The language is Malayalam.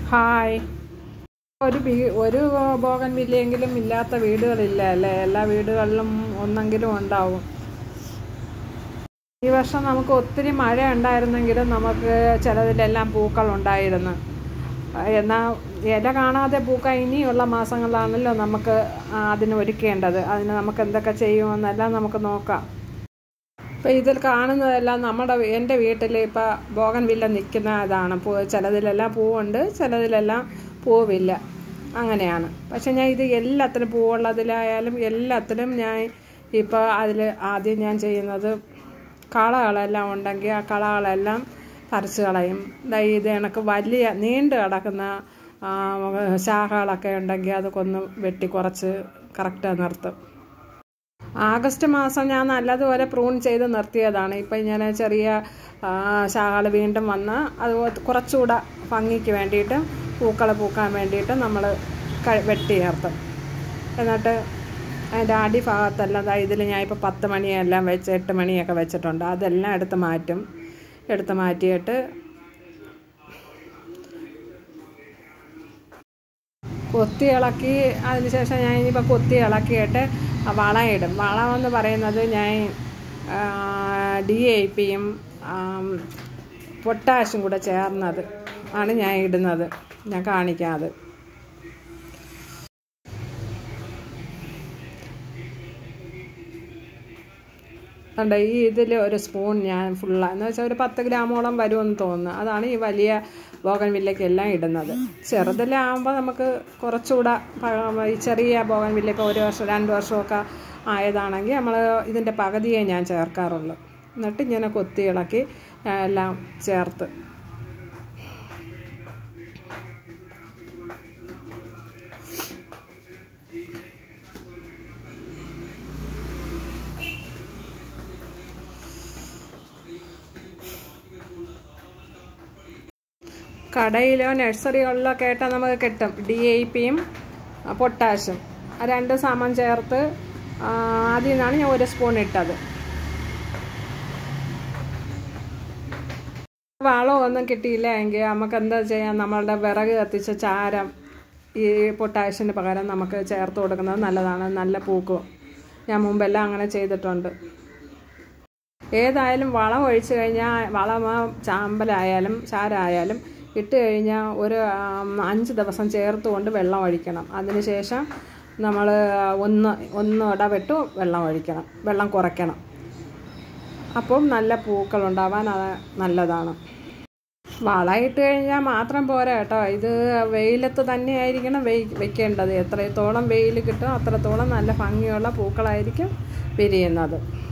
ഹായ് ഒരു വീ ഒരു ബോഗൻ വില്ലയെങ്കിലും ഇല്ലാത്ത വീടുകളില്ല അല്ലേ എല്ലാ വീടുകളിലും ഒന്നെങ്കിലും ഉണ്ടാവും ഈ വർഷം നമുക്ക് ഒത്തിരി മഴ ഉണ്ടായിരുന്നെങ്കിലും നമുക്ക് ചിലതിലെല്ലാം പൂക്കളുണ്ടായിരുന്നു എന്നാൽ ഇല കാണാതെ പൂക്കൾ ഇനിയുള്ള മാസങ്ങളിലാണല്ലോ നമുക്ക് അതിന് ഒരുക്കേണ്ടത് അതിന് നമുക്ക് എന്തൊക്കെ ചെയ്യുമെന്നെല്ലാം നമുക്ക് നോക്കാം ഇപ്പം ഇതിൽ കാണുന്നതെല്ലാം നമ്മുടെ എൻ്റെ വീട്ടിൽ ഇപ്പോൾ ബോഗൻ വില്ല നിൽക്കുന്ന ഇതാണ് പൂ ചിലതിലെല്ലാം പൂവുണ്ട് ചിലതിലെല്ലാം പൂവില്ല അങ്ങനെയാണ് പക്ഷെ ഞാൻ ഇത് എല്ലാത്തിലും പൂവുള്ളതിലായാലും എല്ലാത്തിലും ഞാൻ ഇപ്പോൾ അതിൽ ആദ്യം ഞാൻ ചെയ്യുന്നത് കളകളെല്ലാം ഉണ്ടെങ്കിൽ ആ കളകളെല്ലാം പറിച്ച് കളയും ദാ ഇത് കണക്ക് വലിയ നീണ്ടു കിടക്കുന്ന ശാഖകളൊക്കെ ഉണ്ടെങ്കിൽ അതൊക്കെ ഒന്ന് വെട്ടി കുറച്ച് കറക്റ്റായി നിർത്തും ആഗസ്റ്റ് മാസം ഞാൻ നല്ലതുപോലെ പ്രൂൺ ചെയ്ത് നിർത്തിയതാണ് ഇപ്പം ഇങ്ങനെ ചെറിയ ശാഖകൾ വീണ്ടും വന്ന് അത് കുറച്ചുകൂടെ ഭംഗിക്ക് വേണ്ടിയിട്ട് പൂക്കൾ പൂക്കാൻ വേണ്ടിയിട്ട് നമ്മൾ വെട്ടി നിർത്തും എന്നിട്ട് അതിൻ്റെ അടിഭാഗത്തെല്ലാം ഇതിൽ ഞാൻ ഇപ്പോൾ പത്ത് മണിയെല്ലാം വെച്ച് എട്ട് മണിയൊക്കെ വെച്ചിട്ടുണ്ട് അതെല്ലാം എടുത്ത് മാറ്റും എടുത്ത് മാറ്റിയിട്ട് കൊത്തി ഇളക്കി അതിന് ശേഷം ഞാൻ ഇനിയിപ്പോൾ കൊത്തി ഇളക്കിയിട്ട് വളം ഇടും വളം എന്ന് പറയുന്നത് ഞാൻ ഡി എ പിയും പൊട്ടാഷും കൂടെ ചേർന്നത് ആണ് ഞാൻ ഇടുന്നത് ഞാൻ കാണിക്കാം അത് ഉണ്ട് ഈ ഇതിൽ ഒരു സ്പൂൺ ഞാൻ ഫുള്ള എന്ന് വെച്ചാൽ ഒരു പത്ത് ഗ്രാമോളം വരുമെന്ന് തോന്നുന്നു അതാണ് ഈ വലിയ ബോഗൻ വില്ലയ്ക്കെല്ലാം ഇടുന്നത് ചെറുതിലാകുമ്പോൾ നമുക്ക് കുറച്ചുകൂടെ ഈ ചെറിയ ബോഗൻ വില്ല ഇപ്പോൾ ഒരു വർഷം രണ്ട് വർഷമൊക്കെ ആയതാണെങ്കിൽ നമ്മൾ ഇതിൻ്റെ പകുതിയെ ഞാൻ ചേർക്കാറുള്ളൂ എന്നിട്ട് ഇങ്ങനെ കൊത്തി ഇളക്കി എല്ലാം ചേർത്ത് കടയിലോ നഴ്സറികളിലോ കേട്ടാൽ നമുക്ക് കിട്ടും ഡി ഐ പിയും പൊട്ടാഷും രണ്ട് സാമാൻ ചേർത്ത് ആദ്യം നിന്നാണ് ഞാൻ ഒരു സ്പൂൺ ഇട്ടത് വളമൊന്നും കിട്ടിയില്ല എങ്കിൽ നമുക്ക് എന്താ ചെയ്യാം നമ്മളുടെ വിറക് കത്തിച്ച ചാരം ഈ പൊട്ടാഷിന് പകരം നമുക്ക് ചേർത്ത് കൊടുക്കുന്നത് നല്ലതാണ് നല്ല പൂക്കും ഞാൻ മുമ്പെല്ലാം അങ്ങനെ ചെയ്തിട്ടുണ്ട് ഏതായാലും വളം ഒഴിച്ചു കഴിഞ്ഞാൽ വളം ചാമ്പലായാലും ചാരായാലും ഇട്ട് കഴിഞ്ഞാൽ ഒരു അഞ്ച് ദിവസം ചേർത്ത് കൊണ്ട് വെള്ളം ഒഴിക്കണം അതിനുശേഷം നമ്മൾ ഒന്ന് ഒന്ന് ഇടവിട്ട് വെള്ളം ഒഴിക്കണം വെള്ളം കുറയ്ക്കണം അപ്പം നല്ല പൂക്കൾ ഉണ്ടാവാൻ അത് നല്ലതാണ് വളം ഇട്ട് കഴിഞ്ഞാൽ മാത്രം പോരാ കേട്ടോ ഇത് വെയിലത്ത് തന്നെ ആയിരിക്കണം വെയ് വെക്കേണ്ടത് എത്രത്തോളം വെയിൽ കിട്ടും അത്രത്തോളം നല്ല ഭംഗിയുള്ള പൂക്കളായിരിക്കും വിരിയുന്നത്